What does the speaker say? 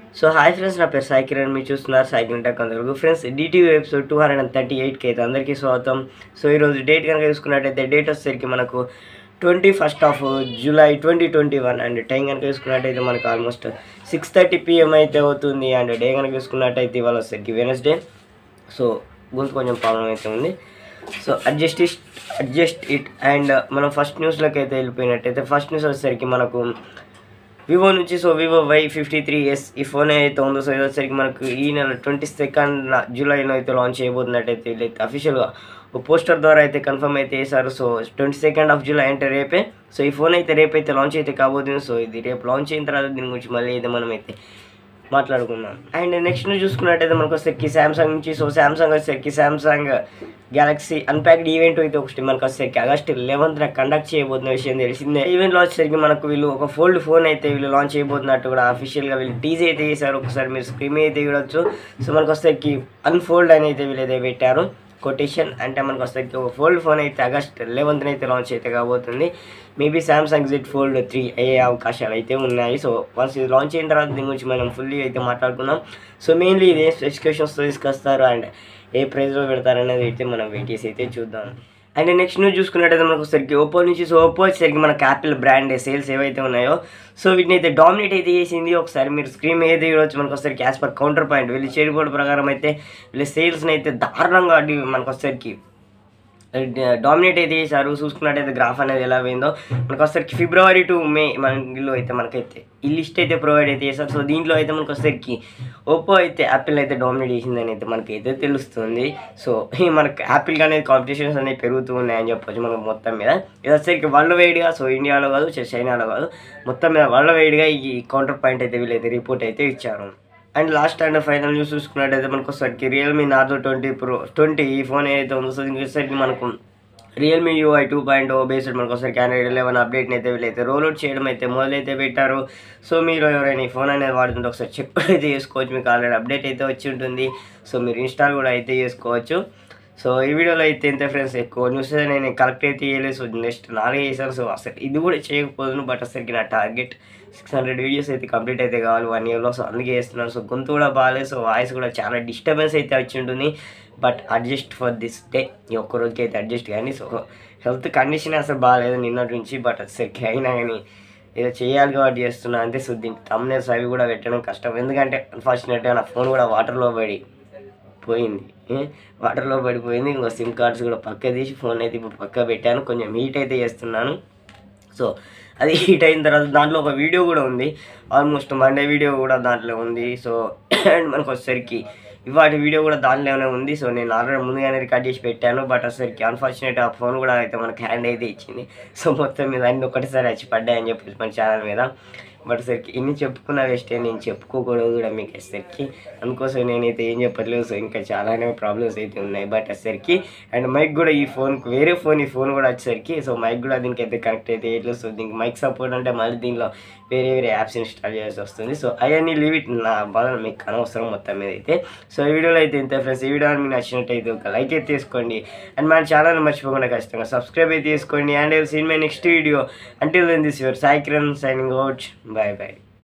So hi friends నా పేరు సాయి కిరణ్ మీరు చూస్తున్నారు సాయి కిరణ్ టెక్ అందరికీ friends DTV episode two hundred and thirty ఎయిట్కి అయితే అందరికీ స్వాగతం సో ఈరోజు డేట్ కనుక చూసుకున్నట్టయితే డేట్ వచ్చేసరికి మనకు twenty first of July twenty twenty one and time కనుక చూసుకున్నట్టయితే మనకు ఆల్మోస్ట్ సిక్స్ థర్టీ పిఎం అయితే అవుతుంది అండ్ డే కనుక చూసుకున్నట్టయితే ఇవాళ వచ్చేసరికి వెనస్డే సో గొంతు కొంచెం ప్రాబ్లం అయితే ఉంది so adjust it adjust it and మనం ఫస్ట్ న్యూస్లోకి అయితే వెళ్ళిపోయినట్టయితే ఫస్ట్ న్యూస్ వచ్చేసరికి మనకు వివో నుంచి so vivo Y fifty three S ఈ ఫోన్ అయితే ఉందో సో ఇది వచ్చేసరికి మనకు ఈ నెల ట్వంటీ సెకండ్ జూలైలో అయితే లాంచ్ చేయబోతున్నట్టయితే వీళ్ళైతే అఫీషియల్గా ఒక పోస్టర్ ద్వారా అయితే కన్ఫర్మ్ అయితే చేశారు so twenty second of July అంటే రేపే సో ఈ ఫోన్ అయితే రేపైతే లాంచ్ అయితే కాబోతుంది సో ఇది రేపు లాంచ్ అయిన తర్వాత దీని గురించి మళ్ళీ అయితే మనం అయితే మాట్లాడుకుందాం అండ్ నెక్స్ట్ చూసుకున్నట్టయితే మనకు వచ్చేసరికి శాంసంగ్ నుంచి సో శాంసంగ్ వచ్చేసరికి శాంసంగ్ గ్యాలక్సీ అన్ప్యాక్డ్ ఈవెంట్ అయితే ఒకటి మనకు వచ్చేసరికి ఆగస్ట్ లెవెన్త్న కండక్ట్ చేయబోతున్న విషయం తెలిసిందే ఈవెంట్లో వచ్చేసరికి మనకు వీళ్ళు ఒక ఫోల్డ్ ఫోన్ అయితే వీళ్ళు లాంచ్ చేయబోతున్నట్టు కూడా అఫీషియల్గా వీళ్ళు టీజ్ అయితే చేశారు ఒకసారి మీరు స్క్రీన్ అయితే చూడొచ్చు సో మనకు వచ్చేసరికి అన్ఫోల్డ్ అని అయితే వీళ్ళు అయితే పెట్టారు కొటేషన్ అంటే మనకు వస్తుంది ఒక ఫోల్డ్ ఫోన్ అయితే ఆగస్ట్ లెవెన్త్న అయితే లాంచ్ అయితే కాబోతుంది maybe Samsung Z fold three అయ్యే అవకాశాలు అయితే ఉన్నాయి సో వన్స్ ఇది లాంచ్ అయిన తర్వాత దీని గురించి మనం ఫుల్లీ అయితే మాట్లాడుకుందాం సో మెయిన్లీ ఇది ఏ స్పెసిఫికేషన్స్తో తీసుకొస్తారు అండ్ ఏ ప్రైస్లో పెడతారు అనేది అయితే మనం వెయిట్ చేసి అయితే చూద్దాం అండ్ నెక్స్ట్ న్యూస్ చూసుకున్నట్టయితే మనకు వచ్చేసరికి ఓప్పో నుంచి సో ఓప్పో వచ్చేసరికి మనకు యాపిల్ బ్రాండ్ సేల్స్ ఏవైతే ఉన్నాయో సో వీటిని అయితే డామినేట్ అయితే చేసింది ఒకసారి మీరు స్క్రీన్ ఏది చూడవచ్చు మనకు వచ్చేసరికి యాజ్ పర్ కౌంటర్ పాయింట్ వీళ్ళు చేరుకోవడం ప్రకారం అయితే వీళ్ళ సేల్స్ని అయితే దారుణంగా అడ్డి మనకు వచ్చేసరికి డామినేట్ అయితే చేశారు చూసుకున్నట్టయితే గ్రాఫ్ అనేది ఎలా పోయిందో మనకు వచ్చేసరికి ఫిబ్రవరి టు మే మన ఇందులో అయితే మనకైతే ఈ లిస్ట్ అయితే ప్రొవైడ్ అయితే చేశారు సో దీంట్లో అయితే మనకు వచ్చేసరికి ఓప్పో అయితే యాపిల్ అయితే డామినేట్ చేసిందని అయితే మనకైతే తెలుస్తుంది సో ఈ మనకు యాపిల్ అనేది కాంపిటీషన్స్ అనేవి పెరుగుతూ ఉన్నాయని చెప్పొచ్చు మనకు మొత్తం మీద ఇది వచ్చేసరికి వరల్డ్ వైడ్గా సో ఇండియాలో కాదు చైనాలో కాదు మొత్తం మీద వరల్డ్ వైడ్గా ఈ కౌంటర్ పాయింట్ అయితే వీళ్ళైతే రిపోర్ట్ అయితే ఇచ్చారు and last and final news చూసుకున్నట్టయితే మనకు వచ్చేసరికి Realme Narzo twenty pro twenty ఈ ఫోన్ ఏదైతే ఉందో సో దీనికి వచ్చేసరికి మనకు Realme UI two point O based మనకు ఒకసారి ఆండ్రాయిడ్ లెవెన్ అప్డేట్ని అయితే వీళ్ళైతే రోల్ అవుట్ చేయడం అయితే మొదలైతే పెట్టారు సో మీరు ఎవరైనా ఈ ఫోన్ అనేది వాడుతుంటే ఒకసారి చెక్ అయితే చేసుకోవచ్చు మీకు ఆల్రెడీ అప్డేట్ అయితే వచ్చి ఉంటుంది సో మీరు ఇన్స్టాల్ కూడా అయితే చేసుకోవచ్చు సో ఈ వీడియోలో అయితే ఇంత ఫ్రెండ్స్ ఎక్కువ న్యూస్ నేను కలెక్ట్ అయితే చేయలేదు సో నెక్స్ట్ నాలుగే చేశాను సో అసలు ఇది కూడా చేయకపోదును బట్ అసలుకి నా టార్గెట్ సిక్స్ హండ్రెడ్ వీడియోస్ అయితే కంప్లీట్ అయితే కావాలి వన్ ఇయర్లో సో అందుకే చేస్తున్నాను సో గొంతు కూడా బాగాలేదు సో వాయిస్ కూడా చాలా డిస్టర్బెన్స్ అయితే వచ్చి ఉంటుంది but adjust for this day ఈ ఒక్క రోజుకి అయితే అడ్జస్ట్ కానీ సో హెల్త్ కండిషన్ అసలు బాగాలేదు నిన్నటి నుంచి బట్ అసలుకి అయినా కానీ ఏదో చేయాలి కాబట్టి చేస్తున్నా అంతే సో దీనికి తమ్నేల్స్ అవి కూడా పెట్టడం కష్టం ఎందుకంటే అన్ఫార్చునేట్గా నా ఫోన్ కూడా వాటర్లో పడి పోయింది ఏ? వాటర్లో పడిపోయింది ఇంకో సిమ్ కార్డ్స్ కూడా పక్క తీసి ఫోన్ అయితే ఇప్పుడు పక్క పెట్టాను కొంచెం హీట్ అయితే చేస్తున్నాను సో అది హీట్ అయిన తర్వాత దాంట్లో ఒక వీడియో కూడా ఉంది ఆల్మోస్ట్ మండే వీడియో కూడా దాంట్లో ఉంది సో అండ్ మనకు వచ్చేసరికి ఇవాటి వీడియో కూడా దాంట్లోనే ఉంది సో నేను ఆల్రెడీ ముందుగానే రికార్డ్ చేసి పెట్టాను బట్ వచ్చేసరికి అన్ఫార్చునేట్ ఆ ఫోన్ కూడా అయితే మనకు హ్యాండ్ అయితే ఇచ్చింది సో మొత్తం మీద అన్ని ఒకటిసారి వచ్చి పడ్డాయని చెప్పేసి మన ఛానల్ మీద బట్ సరికి ఇన్ని చెప్పుకున్న వేస్టే నేను చెప్పుకోకూడదు కూడా మీకు వచ్చేసరికి అందుకోసం నేనైతే ఏం చెప్పట్లేదు సో ఇంకా చాలానే ప్రాబ్లమ్స్ అయితే ఉన్నాయి బట్ వచ్చేసరికి అండ్ మైక్ కూడా ఈ ఫోన్కి వేరే ఫోన్ ఈ ఫోన్ కూడా వచ్చేసరికి సో మైక్ కూడా దీనికి అయితే కనెక్ట్ అయితే వేయట్లేదు సో దీనికి మైక్ సపోర్ట్ అంటే మళ్ళీ దీనిలో వేరే వేరే యాప్స్ ఇన్స్టాల్ చేయాల్సి వస్తుంది సో అవన్నీ లీవ్ ఇట్ నా బాధ మీకు అనవసరం మొత్తం మీద అయితే సో ఈ వీడియోలో అయితే ఇంత ఫ్రెండ్స్ ఈ వీడియో మీకు నచ్చినట్టయితే ఒక లైక్ అయితే తీసుకోండి అండ్ మన ఛానల్ మర్చిపోకుండా ఖచ్చితంగా సబ్స్క్రైబ్ అయితే చేసుకోండి and see in my next video until then this your Sai Kiran signing out bye bye